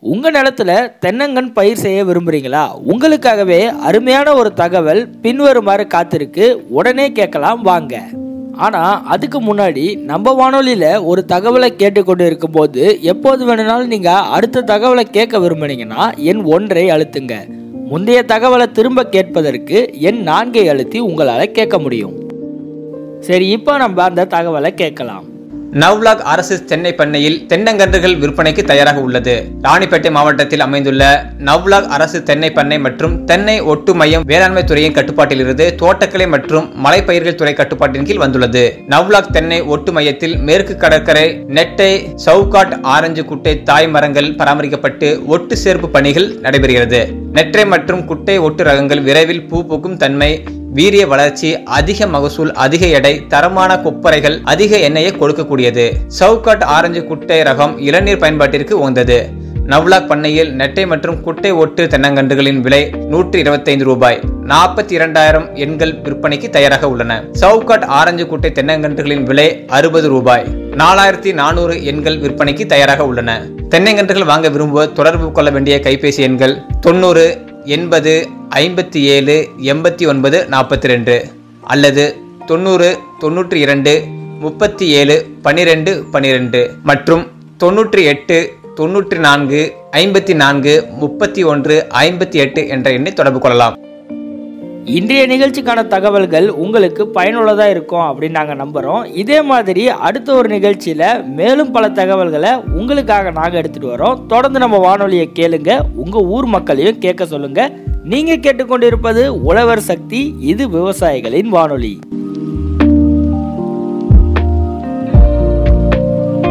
உங்க நிலத்துல தென்னங்கன் பயிர் செய்ய விரும்புறீங்களா உங்களுக்காகவே அருமையான ஒரு தகவல் பின்வருமாறு காத்திருக்கு உடனே கேட்கலாம் வாங்க ஆனா அதுக்கு முன்னாடி நம்ம வானொலியில ஒரு தகவலை கேட்டுக்கொண்டு இருக்கும்போது எப்போது வேணும்னாலும் நீங்க அடுத்த தகவலை கேட்க விரும்புனீங்கன்னா எண் ஒன்றை அழுத்துங்க முந்தைய தகவலை திரும்ப கேட்பதற்கு எண் நான்கை அழுத்தி உங்களால் கேட்க முடியும் சரி இப்போ நம்ம அந்த தகவலை கேட்கலாம் நவ்லாக் அரசு தென்னை பண்ணையில் தென்னங்கன்றுகள் விற்பனைக்கு தயாராக உள்ளது ராணிப்பேட்டை மாவட்டத்தில் அமைந்துள்ள நவ்லாக் அரசு தென்னை பண்ணை மற்றும் தென்னை ஒட்டு மையம் வேளாண்மை துறையின் கட்டுப்பாட்டில் இருந்து தோட்டக்கலை மற்றும் மலைப்பயிர்கள் துறை கட்டுப்பாட்டின் கீழ் வந்துள்ளது நவ்லாக் தென்னை ஒட்டு மையத்தில் மேற்கு கடற்கரை நெட்டை சவுகாட் ஆரஞ்சு குட்டை தாய் மரங்கள் பராமரிக்கப்பட்டு ஒட்டு சேர்ப்பு பணிகள் நடைபெறுகிறது நெற்றை மற்றும் குட்டை ஒட்டு ரகங்கள் விரைவில் பூ பூக்கும் தன்மை வீரிய வளர்ச்சி அதிக மகசூல் அதிக எடை தரமான கொப்பரைகள் அதிக எண்ணெயை கொடுக்கக்கூடியது சவுகாட் ஆரஞ்சு குட்டை ரகம் இளநீர் பயன்பாட்டிற்கு உகந்தது நவ்லாக் பண்ணையில் நெட்டை மற்றும் குட்டை ஒட்டு தென்னங்கன்றுகளின் விலை நூற்றி இருபத்தைந்து ரூபாய் நாற்பத்தி இரண்டாயிரம் எண்கள் விற்பனைக்கு தயாராக உள்ளன சவுகாட் ஆரஞ்சு குட்டை தென்னங்கன்றுகளின் விலை அறுபது ரூபாய் நாலாயிரத்தி நானூறு எண்கள் விற்பனைக்கு தயாராக உள்ளன தென்னங்கன்றுகள் வாங்க விரும்புவோர் தொடர்பு கொள்ள வேண்டிய கைபேசி எண்கள் தொண்ணூறு எண்பது ஐம்பத்தி ஏழு எண்பத்தி ஒன்பது நாற்பத்தி ரெண்டு அல்லது தொண்ணூறு தொண்ணூற்றி இரண்டு முப்பத்தி ஏழு பன்னிரெண்டு பன்னிரெண்டு மற்றும் தொண்ணூற்றி எட்டு தொண்ணூற்றி நான்கு ஐம்பத்தி நான்கு முப்பத்தி ஒன்று ஐம்பத்தி எட்டு என்ற எண்ணை தொடர்பு கொள்ளலாம் இன்றைய நிகழ்ச்சிக்கான தகவல்கள் உங்களுக்கு பயனுள்ளதாக இருக்கும் அப்படின்னு நாங்கள் நம்புகிறோம் இதே மாதிரி அடுத்த ஒரு நிகழ்ச்சியில் மேலும் பல தகவல்களை உங்களுக்காக நாங்கள் எடுத்துகிட்டு வரோம் தொடர்ந்து நம்ம வானொலியை கேளுங்க உங்கள் ஊர் மக்களையும் கேட்க சொல்லுங்கள் நீங்கள் கேட்டுக்கொண்டிருப்பது உழவர் சக்தி இது விவசாயிகளின் வானொலி